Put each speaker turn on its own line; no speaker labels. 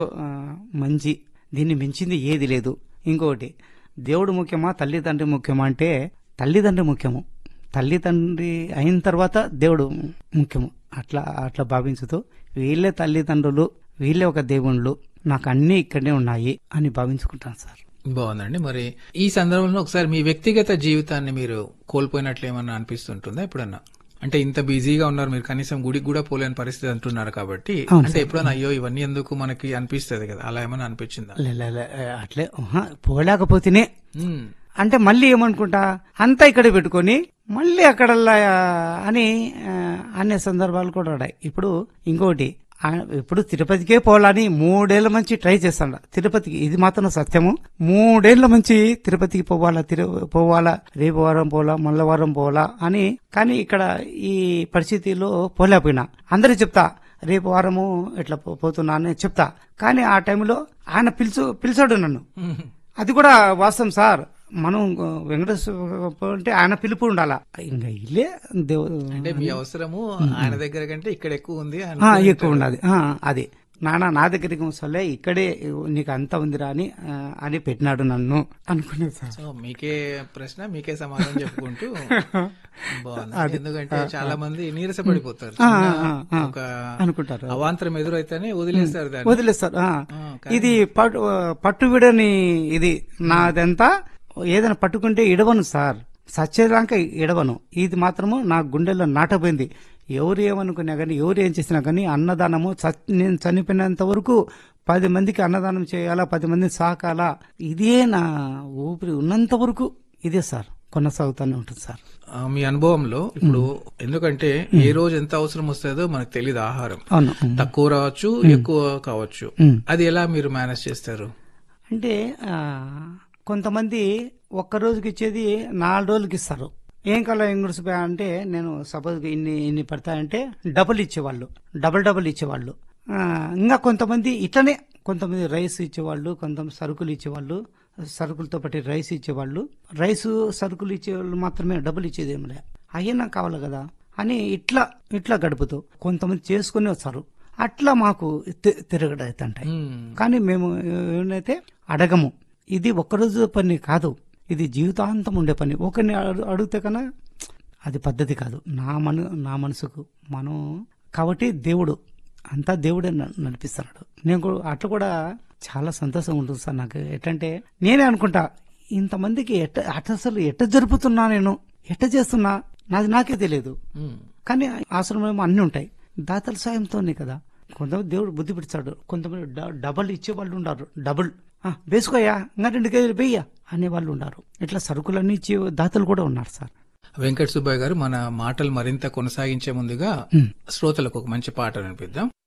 ఆ, మంచి దీన్ని మించింది ఏది లేదు ఇంకొకటి దేవుడు ముఖ్యమా తల్లిదండ్రి ముఖ్యమా అంటే తల్లిదండ్రి ముఖ్యము తల్లిదండ్రి అయిన తర్వాత దేవుడు ముఖ్యము అట్లా అట్లా భావించుతూ వీళ్ళే తల్లిదండ్రులు వీళ్ళే ఒక దేవుళ్ళు నాకు అన్నీ ఇక్కడనే ఉన్నాయి అని భావించుకుంటాను సార్
బాగుందండి మరి ఈ సందర్భంలో ఒకసారి మీ వ్యక్తిగత జీవితాన్ని మీరు కోల్పోయినట్లు ఏమన్నా అనిపిస్తుంటుందా ఎప్పుడన్నా అంటే ఇంత బిజీగా ఉన్నారు మీరు కనీసం గుడికి కూడా పోలేని పరిస్థితి అంటున్నారు కాబట్టి అంటే ఎప్పుడన్నా అయ్యో ఇవన్నీ ఎందుకు మనకి అనిపిస్తుంది కదా అలా ఏమైనా అనిపించిందా
లే, లే, లే, అట్లే ఉహా, పోలేకపోతేనే
ఉమ్,
అంటే మళ్ళీ ఏమనుకుంటా అంతా ఇక్కడ పెట్టుకొని మళ్ళీ అక్కడ అని ఆ, అనే సందర్భాలు కూడా ఉన్నాయి ఇప్పుడు ఇంకోటి ఆ, ఇప్పుడు తిరుపతికే పోవాలని మూడేళ్ల నుంచి ట్రై చేస్తాడు తిరుపతికి ఇది మాత్రం సత్యము మూడేళ్ల నుంచి తిరుపతికి పోవాలా తిరు పోవాలా రేపు వారం పోవాలా మళ్ళా వారం పోవాలా అని కానీ ఇక్కడ ఈ పరిస్థితిలో పోలేకపోయినా అందరికి చెప్తా రేపు వారము ఇట్లా పో- పోతున్నా అని చెప్తా కానీ ఆ టైంలో ఆయన పిలుచు పిలిచాడు నన్ను
ఉమ్,
అది కూడా వాస్తవం సార్ మనం వెంకటేశ్వర అంటే ఆయన పిలుపు ఉండాలా ఇంకా ఇల్లే దేవు
అంటే మీ అవసరము ఆయన దగ్గర కంటే ఇక్కడ ఎక్కువ ఉంది అని
ఆ, ఎక్కువ ఉన్నది ఆ, అది నాన్న నా దగ్గరికి వస్తలే ఇక్కడే నీకు అంత ఉందిరా అని ఆ, అని పెట్టినాడు నన్ను అనుకునేది సార్
సో మీకే ప్రశ్న మీకే సమాధానం చెప్పుకుంటూ బాగుంది ఎందుకంటే చాలా మంది నీరసపడిపోతారు చిన్న ఒక
అనుకుంటారు
అవాంతరం ఎదురైతేనే వదిలేస్తారు దాన్ని
వదిలేస్తారు ఆ.
ఆ,
ఇది పట్టు పట్టు విడని ఇది నాదంతా ఏదైనా పట్టుకుంటే ఇడవను సార్ సచ్చేదాకా ఇడవను ఇది మాత్రము నా గుండెల్లో నాటపోయింది ఎవరు ఏమనుకున్నా కానీ ఎవరు ఏం చేసినా కానీ అన్నదానము చ- నేను చనిపోయినంత వరకు పది మందికి అన్నదానం చేయాలా పది మందిని సాకాలా ఇదే నా ఊపిరి ఉన్నంత వరకు ఇదే సార్ కొనసాగుతూనే ఉంటుంది సార్
ఆ, మీ అనుభవంలో ఇప్పుడు ఎందుకంటే ఏ రోజు ఎంత అవసరం వస్తుందో మనకు తెలియదు ఆహారం
అవును ఉమ్.
తక్కువ రావచ్చు ఎక్కువ కావచ్చు
ఉమ్.
అది ఎలా మీరు మేనేజ్ చేస్తారు
అంటే ఆ, కొంతమంది ఒక్క రోజుకి ఇచ్చేది నాలుగు రోజులకి ఇస్తారు ఏం కల ఇంగ్లీష్ అంటే నేను సపోజ్ ఇన్ని ఇన్ని పడతాయంటే డబుల్ ఇచ్చేవాళ్ళు డబుల్ డబుల్ ఇచ్చేవాళ్ళు ఆ, ఇంకా కొంతమంది ఇట్లనే కొంతమంది రైస్ ఇచ్చేవాళ్ళు కొంతమంది సరుకులు ఇచ్చేవాళ్ళు సరుకులతో పాటు రైస్ ఇచ్చేవాళ్ళు రైస్ సరుకులు ఇచ్చేవాళ్ళు మాత్రమే డబ్బులు ఇచ్చేది ఏమిలే అయ్యే నాకు కావాలి కదా అని ఇట్లా ఇట్లా గడుపుతూ కొంతమంది చేసుకుని వస్తారు అట్లా మాకు తి- తిరగడవుతుంటాయి
ఉమ్,
కానీ మేము ఏమైతే అడగము ఇది ఒక్కరోజు పని కాదు ఇది జీవితాంతం ఉండే పని ఒకరిని అడు- అడిగితే కన్నా అది పద్ధతి కాదు నా మన నా మనసుకు మనం కాబట్టి దేవుడు అంతా దేవుడే న- నడిపిస్తున్నాడు నేను కూడా- అట్లా కూడా చాలా సంతోషం ఉంటుంది సార్ నాకు ఎట్లంటే నేనే అనుకుంటా ఇంతమందికి ఎట్ట అట్ట అసలు ఎట్ట జరుపుతున్నా నేను ఎట్ట చేస్తున్నా నాది నాకే తెలియదు
ఉమ్,
కానీ ఆశ్రమం అన్ని ఉంటాయి దాతల సాయంతోనే కదా కొంతమంది దేవుడు బుద్ధి పెడతాడు కొంతమంది డ- డబల్ ఇచ్చే వాళ్ళు ఉన్నారు డబుల్ ఆ, వేసుకోయా ఇంకా రెండు కేజీలు వెయ్యా అనే వాళ్ళు ఉన్నారు ఇట్లా సరుకులన్నీ ఇచ్చే దాతలు కూడా ఉన్నారు సార్
వెంకట సుబ్బయ్య గారు మన మాటలు మరింత కొనసాగించే ముందుగా శ్రోతలకు ఒక మంచి పాట వినిపిద్దాం